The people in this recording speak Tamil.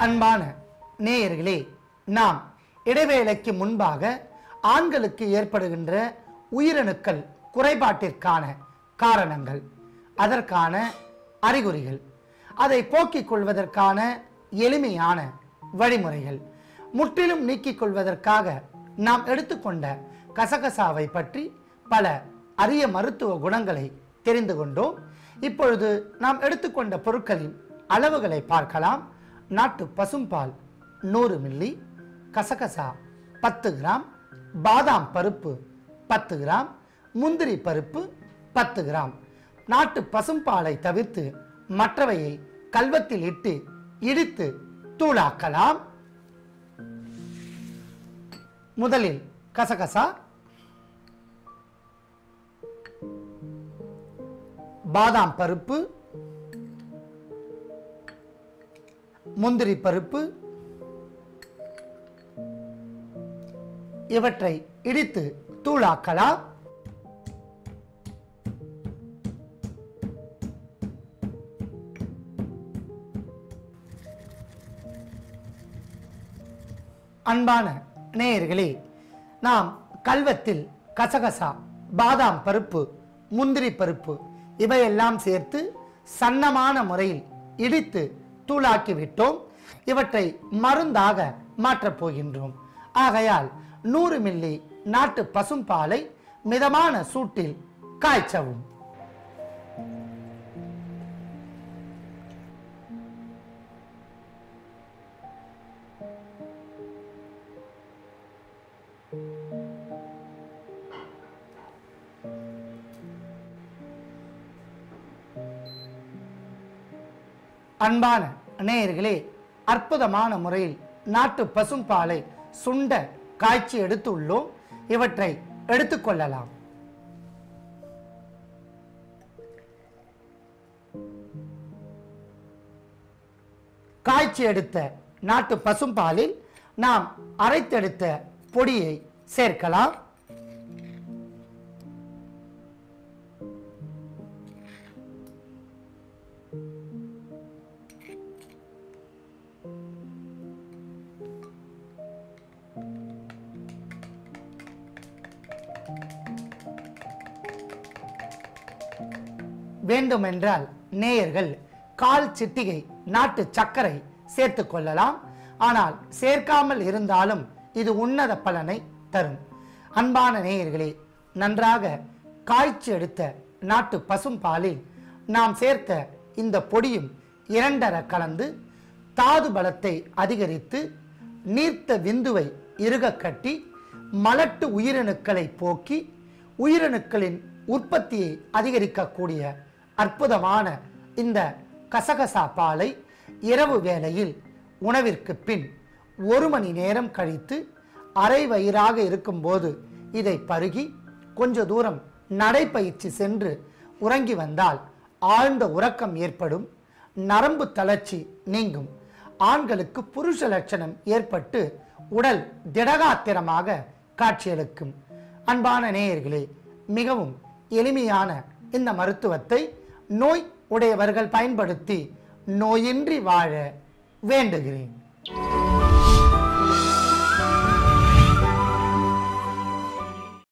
அன்பான நேயர்களே நாம் இடைவேளைக்கு முன்பாக ஆண்களுக்கு ஏற்படுகின்ற உயிரணுக்கள் குறைபாட்டிற்கான காரணங்கள் அதற்கான அறிகுறிகள் அதை போக்கிக் கொள்வதற்கான எளிமையான வழிமுறைகள் முற்றிலும் நீக்கிக் கொள்வதற்காக நாம் எடுத்துக்கொண்ட கசகசாவை பற்றி பல அரிய மருத்துவ குணங்களை தெரிந்து கொண்டோம் இப்பொழுது நாம் எடுத்துக்கொண்ட பொருட்களின் அளவுகளை பார்க்கலாம் நாட்டு பசும்பால் நூறு மில்லி கசகசா பத்து கிராம் பாதாம் பருப்பு பத்து கிராம் முந்திரி பருப்பு பத்து கிராம் நாட்டு பசும்பாலை தவிர்த்து மற்றவையை கல்வத்தில் இட்டு இடித்து தூளாக்கலாம் முதலில் கசகசா பாதாம் பருப்பு முந்திரி பருப்பு இவற்றை இடித்து தூளாக்கலாம் அன்பான நேயர்களே நாம் கல்வத்தில் கசகசா பாதாம் பருப்பு முந்திரி பருப்பு இவையெல்லாம் சேர்த்து சன்னமான முறையில் இடித்து தூளாக்கி விட்டோம் இவற்றை மருந்தாக மாற்றப் போகின்றோம் ஆகையால் நூறு மில்லி நாட்டு பசும்பாலை மிதமான சூட்டில் காய்ச்சவும் அன்பான நேயர்களே அற்புதமான முறையில் நாட்டு பசும்பாலை சுண்ட காய்ச்சி எடுத்துள்ளோம் இவற்றை எடுத்துக்கொள்ளலாம் காய்ச்சி எடுத்த நாட்டு பசும்பாலில் நாம் அரைத்தெடுத்த பொடியை சேர்க்கலாம் வேண்டுமென்றால் நேயர்கள் கால் சிட்டிகை நாட்டு சர்க்கரை சேர்த்துக் கொள்ளலாம் ஆனால் சேர்க்காமல் இருந்தாலும் இது உன்னத பலனை தரும் அன்பான நேயர்களே நன்றாக காய்ச்சி எடுத்த நாட்டு பசும்பாலில் நாம் சேர்த்த இந்த பொடியும் இரண்டர கலந்து தாது பலத்தை அதிகரித்து நீர்த்த விந்துவை இறுகக் கட்டி மலட்டு உயிரணுக்களை போக்கி உயிரணுக்களின் உற்பத்தியை அதிகரிக்கக்கூடிய அற்புதமான இந்த கசகசா பாலை இரவு வேளையில் உணவிற்கு பின் ஒரு மணி நேரம் கழித்து அரை வயிறாக இருக்கும்போது இதை பருகி கொஞ்ச தூரம் நடைப்பயிற்சி சென்று உறங்கி வந்தால் ஆழ்ந்த உறக்கம் ஏற்படும் நரம்பு தளர்ச்சி நீங்கும் ஆண்களுக்கு புருஷ லட்சணம் ஏற்பட்டு உடல் திடகாத்திரமாக காட்சியளிக்கும் அன்பான நேயர்களே மிகவும் எளிமையான இந்த மருத்துவத்தை நோய் உடையவர்கள் பயன்படுத்தி நோயின்றி வாழ வேண்டுகிறேன்